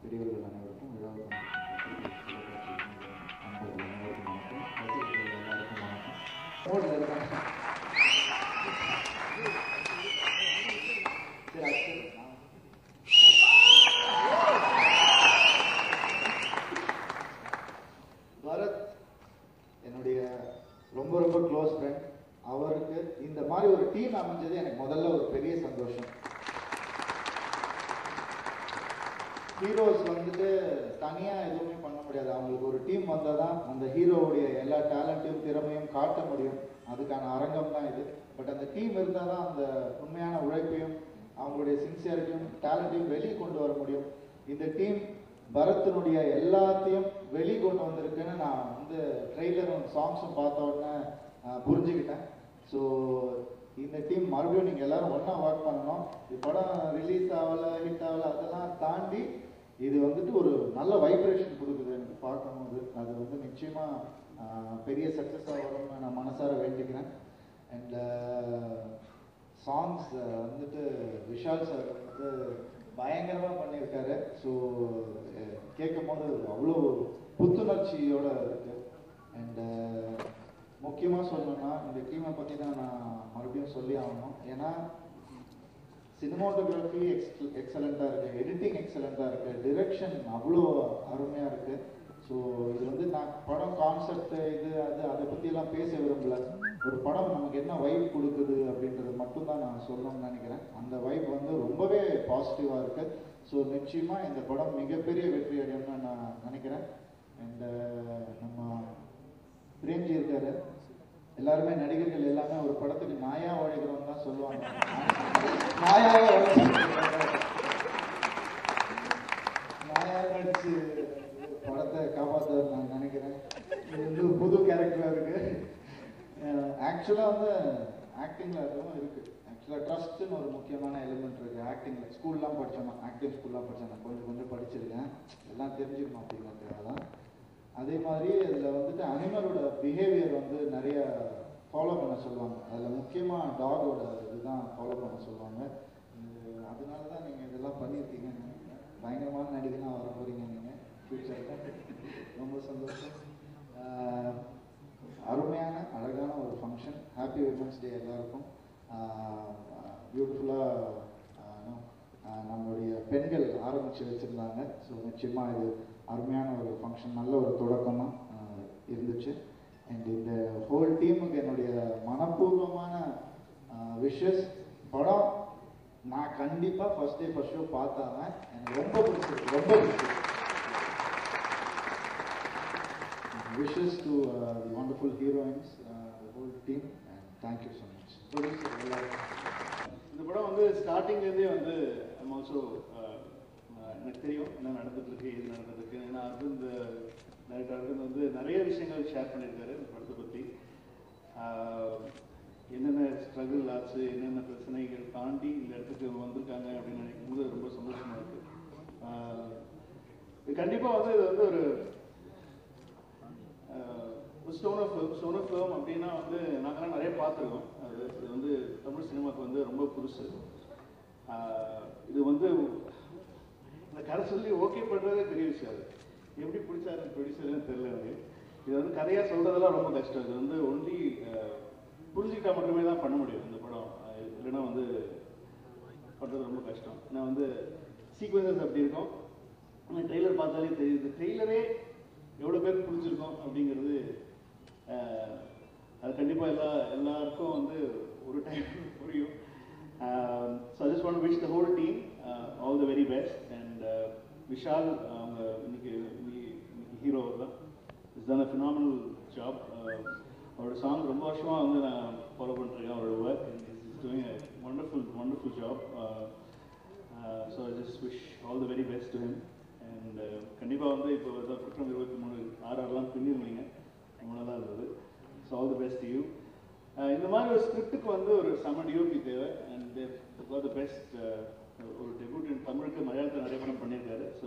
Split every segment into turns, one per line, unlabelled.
பெரியவர்கள் அனைவருக்கும் விழாவுக்கு நண்பர்கள் அனைவருக்கும் வணக்கம் ரசிகர்கள் எல்லாருக்கும் வணக்கம் மோடில் இருக்காங்க சரி அடுத்து நான் பரத் என்னுடைய ரொம்ப ரொம்ப க்ளோஸ் ஃப்ரெண்ட் அவருக்கு இந்த மாதிரி ஒரு டீம் அமைஞ்சது எனக்கு முதல்ல ஒரு பெரிய சந்தோஷம் ஹீரோஸ் வந்துட்டு தனியாக எதுவுமே பண்ண முடியாது அவங்களுக்கு ஒரு டீம் வந்தால் தான் அந்த ஹீரோவுடைய எல்லா டேலண்ட்டையும் திறமையும் காட்ட முடியும் அதுக்கான அரங்கம் தான் இது பட் அந்த டீம் இருந்தால் தான் அந்த உண்மையான உழைப்பையும் அவங்களுடைய சின்சியரிட்டியும் டேலண்ட்டையும் வெளியே கொண்டு வர முடியும் இந்த டீம் பரத்தினுடைய எல்லாத்தையும் வெளி கொண்டு வந்திருக்குன்னு நான் வந்து ட்ரெய்லரும் சாங்ஸும் பார்த்த உடனே ஆஹ், புரிஞ்சுக்கிட்டேன் ஸோ இந்த டீம் மறுபடியும் நீங்கள் எல்லாரும் ஒன்றா ஒர்க் பண்ணணும் இது படம் ரிலீஸ் ஆகலை ஹிட் ஆகலை அதெல்லாம் தாண்டி இது வந்துட்டு ஒரு நல்ல வைப்ரேஷன் கொடுக்குது எனக்கு பார்க்கும்போது அது வந்து நிச்சயமாக பெரிய சக்ஸஸாக வரும்னு நான் மனசார வேண்டிக்கிறேன் அண்ட் சாங்ஸ் வந்துட்டு விஷால் சார் வந்து பயங்கரமாக பண்ணியிருக்காரு ஸோ கேட்கும் போது அவ்வளோ புத்துணர்ச்சியோட இருக்கு அண்ட் முக்கியமாக சொல்லணும்னா இந்த டீமை பற்றி தான் நான் மறுபடியும் சொல்லி ஆகணும் ஏன்னா சினிமாட்டோகிராஃபி எக்ஸ் எக்ஸலண்ட்டாக இருக்குது எடிட்டிங் எக்ஸலண்ட்டாக இருக்குது டிரெக்ஷன் அவ்வளோ அருமையாக இருக்குது ஸோ இது வந்து நான் படம் கான்செப்ட் இது அது அதை பற்றியெல்லாம் பேச விரும்பல ஒரு படம் நமக்கு என்ன வைப் கொடுக்குது அப்படின்றது மட்டும்தான் நான் சொல்லணும்னு நினைக்கிறேன் அந்த வைப் வந்து ரொம்பவே பாசிட்டிவாக இருக்குது ஸோ நிச்சயமாக இந்த படம் மிகப்பெரிய வெற்றி அடையும்னு நான் நினைக்கிறேன் அண்ட் நம்ம பிரேம்ஜி இருக்காரு எல்லாருமே நடிகர்கள் எல்லாமே ஒரு படத்துக்கு நாயா உழைக்கிறோம் தான் சொல்லுவாங்க நாயாவே உழைச்சிருக்காரு. நாயா நடிச்சு படத்தை காப்பாற்றுவார் நான் நினைக்கிறேன் இது வந்து ஒரு புது கேரக்டரா இருக்கு ஆக்சுவலாக வந்து ஆக்டிங்ல அதுவும் இருக்கு ஆக்சுவலாக ட்ரஸ்ட்னு ஒரு முக்கியமான எலிமெண்ட் இருக்கு ஆக்டிங்ல ஸ்கூல்லாம் படித்தோம் ஆக்டிங் ஸ்கூல்லாம் படித்தேன் நான் கொஞ்சம் கொஞ்சம் படிச்சிருக்கேன் எல்லாம் தெரிஞ்சுக்கணும் அப்படிங்கிறதுக்காக தான் அதே மாதிரி இதில் வந்துட்டு அனிமலோட பிஹேவியர் வந்து நிறைய ஃபாலோ பண்ண சொல்லுவாங்க அதில் முக்கியமாக டாகோட இதுதான் ஃபாலோ பண்ண சொல்லுவாங்க இது- அதனால தான் நீங்கள் இதெல்லாம் பண்ணியிருக்கீங்கன்னு நினைக்கிறேன் பயங்கரமான நடிகனாக வர போகிறீங்க நீங்கள் ஃப்யூச்சரில் ரொம்ப சந்தோஷம் ஆஹ், அருமையான அழகான ஒரு ஃபங்க்ஷன் ஹாப்பி விமன்ஸ் டே எல்லாருக்கும் பியூட்டிஃபுல்லாக நம்மளுடைய பெண்கள் ஆரம்பித்து வச்சுருந்தாங்க ஸோ நிச்சயமாக இது அருமையான ஒரு ஃபங்க்ஷன் நல்ல ஒரு தொடக்கமாக இருந்துச்சு அண்ட் இந்த ஹோல் டீமுக்கு என்னுடைய மனப்பூர்வமான விஷஸ் படம் நான் கண்டிப்பாக ஃபர்ஸ்ட் டே ஃபர்ஸ்ட் ஷோ பார்த்தாங்க எனக்கு ரொம்ப பிடிச்சிருக்கு ரொம்ப பிடிச்சிருக்கு wishes to the wonderful heroines the whole team and thank you so much producer எல்லாரும்
இந்த படம் வந்து ஸ்டார்டிங்லேருந்தே வந்து ஐம் ஆல்சோ எனக்கு தெரியும் என்ன நடந்துட்டு இருக்கு இது நடந்துட்டு இருக்கு ஏன்னா அரவிந்த் டைரக்டர் அரவிந்த் வந்து நிறைய விஷயங்கள் ஷேர் பண்ணியிருக்காரு இந்த படத்தை பற்றி என்னென்ன ஸ்ட்ரகிள் ஆச்சு என்னென்ன பிரச்சனைகள் தாண்டி இந்த இடத்துக்கு வந்திருக்காங்க அப்படின்னு நினைக்கும் போது ரொம்ப சந்தோஷமா இருக்கு ஆஹ் இது கண்டிப்பாக வந்து இது வந்து ஒரு stone of stone of film அப்படின்னா வந்து நாங்களாம் நிறைய பார்த்துருக்கோம் அது இது வந்து தமிழ் சினிமாவுக்கு வந்து ரொம்ப புதுசு ஆஹ் இது வந்து இந்த கதை சொல்லி ஓகே பண்ணுறதே பெரிய விஷயம் அது எப்படி பிடிச்சாரு ப்ரொடியூசர்னு தெரியல எனக்கு இது வந்து கதையாக சொல்கிறதெல்லாம் ரொம்ப கஷ்டம் இது வந்து ஒன்லி புரிஞ்சுக்கிட்டா மட்டுமே தான் பண்ண முடியும் இந்த படம் ஆஹ் இல்லைன்னா வந்து பண்ணுறது ரொம்ப கஷ்டம் ஏன்னா வந்து சீக்வன்சஸ் அப்படி இருக்கும் ஆனால் ட்ரெய்லர் பார்த்தாலே தெரியுது ட்ரெய்லரே எவ்வளோ பேர் புரிஞ்சிருக்கோம் அப்படிங்கிறது ஆஹ், அது கண்டிப்பாக எல்லா எல்லாருக்கும் வந்து ஒரு டைம் புரியும் so I just want wish the whole team all the very best and Vishal அவங்க இன்னைக்கு இன்னைக்கு ஹீரோ தான் is done a phenomenal job அவரோட சாங் ரொம்ப வருஷமாக வந்து நான் ஃபாலோ பண்ணிருக்கேன் அவரோட work is doing wonderful wonderful job so I just wish all the very best to him and கண்டிப்பாக வந்து இப்போ ஏதோ குற்றம் இருபத்தி மூணு ஆறு ஆறுலாம் பின்னிருந்தீங்க ரொம்ப நல்லா இருந்தது so all the best you இந்த மாதிரி ஒரு ஸ்கிரிப்டுக்கு வந்து ஒரு செம டிஓபி தேவை அண்ட் த பெஸ்ட் ஒரு டெபியூட் இன் தமிழுக்கு மலையாளத்தில் நிறைய படம் பண்ணியிருக்காரு ஸோ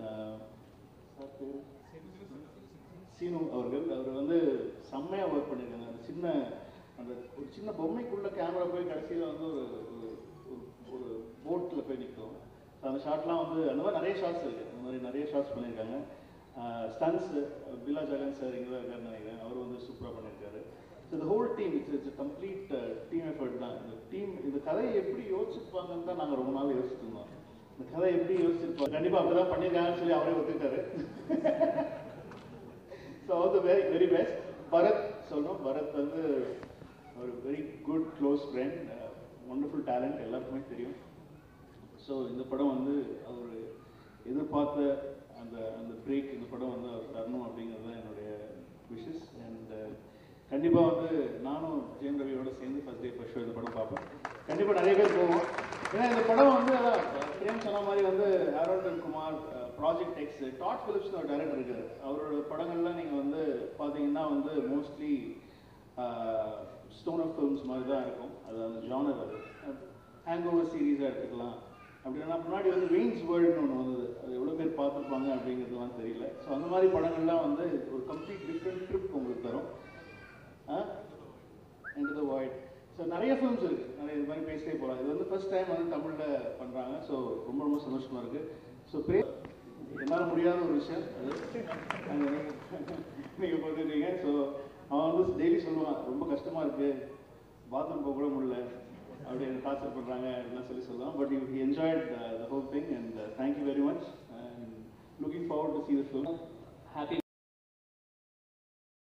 சீனு அவர்கள் அவர் வந்து செம்மையாக ஒர்க் பண்ணியிருக்காங்க அந்த சின்ன அந்த ஒரு சின்ன பொம்மைக்குள்ள கேமரா போய் கடைசியில் வந்து ஒரு ஒரு- ஒரு- ஒரு போட்டில் போய் நிற்கும் அந்த ஷாட்லாம் வந்து அந்த மாதிரி நிறைய ஷாட்ஸ் இருக்குது அந்த மாதிரி நிறைய ஷாட்ஸ் பண்ணியிருக்காங்க ஸ்டன்ஸ் பில்லா ஜகன் சார் இங்கே தான் இருக்காருன்னு நினைக்கிறேன் அவர் வந்து சூப்பராக பண்ணியிருக்காரு ஸோ இந்த whole team it's it's complete team effort தான் இந்த டீம் இந்த கதையை எப்படி யோசிச்சிருப்பாங்கன்னு தான் நாங்கள் ரொம்ப நாள் யோசிச்சுட்டு இருந்தோம் இந்த கதை எப்படி யோசிச்சிருப்பாங்க கண்டிப்பாக அப்படி தான் பண்ணியிருக்காங்கன்னு சொல்லி அவரே ஒத்துக்கிட்டாரு so all the very very best Bharath சொல்லணும் பரத் வந்து ஒரு very good close friend wonderful talent எல்லாருக்குமே தெரியும் ஸோ இந்த படம் வந்து அவர் எதிர்பார்த்த அந்த அந்த பிரேக் இந்த படம் வந்து அவர் தரணும் அப்படிங்கிறது தான் என்னுடைய விஷஸ் அண்ட் கண்டிப்பாக வந்து நானும் ஜெயம் ரவியோட சேர்ந்து ஃபர்ஸ்ட் டே ஃபர்ஸ்ட் ஷோ இந்த படம் பார்ப்பேன் கண்டிப்பாக நிறைய பேர் போவோம் ஏன்னா இந்த படம் வந்து அதான் பிரேம் சொன்ன மாதிரி வந்து ஆரோல்டன் குமார் ப்ராஜெக்ட் எக்ஸ் டாட் ஃபிலிப்ஸ்னு ஒரு டைரக்டர் இருக்காரு அவரோட படங்கள்லாம் நீங்கள் வந்து பார்த்தீங்கன்னா வந்து மோஸ்ட்லி ஸ்டோன் ஆஃப் ஃபிலிம்ஸ் மாதிரி தான் இருக்கும் அது அந்த ஜானர் அது ஹேங் ஓவர் சீரீஸாக எடுத்துக்கலாம் அப்படின்னா முன்னாடி வந்து வெயின்ஸ் வேர்ல்டுன்னு ஒன்று வந்தது அது எவ்வளோ பேர் பார்த்துருப்பாங்க அப்படிங்கிறதுலாம் தெரியல ஸோ அந்த மாதிரி படங்கள்லாம் வந்து ஒரு கம்ப்ளீட் டிஃப்ரெண்ட் ட்ரிப் உங்களுக்கு தரும் இன்டு த வாய்ட் ஸோ நிறைய ஃபிலிம்ஸ் இருக்குது நிறைய இது மாதிரி பேசிட்டே போகலாம் இது வந்து ஃபர்ஸ்ட் டைம் வந்து தமிழில் பண்ணுறாங்க ஸோ ரொம்ப ரொம்ப சந்தோஷமாக இருக்குது ஸோ பே என்னால் முடியாத ஒரு விஷயம் அது நீங்கள் பார்த்துருக்கீங்க ஸோ அவன் வந்து டெய்லி சொல்லுவான் ரொம்ப கஷ்டமாக இருக்குது பாத்ரூம் போக கூட முடியல அப்படி எனக்கு டார்ச்சர் பண்ணுறாங்க அப்படிலாம் சொல்லி சொல்லுவான் but you enjoyed the whole thing and thank you very much and looking forward to see the film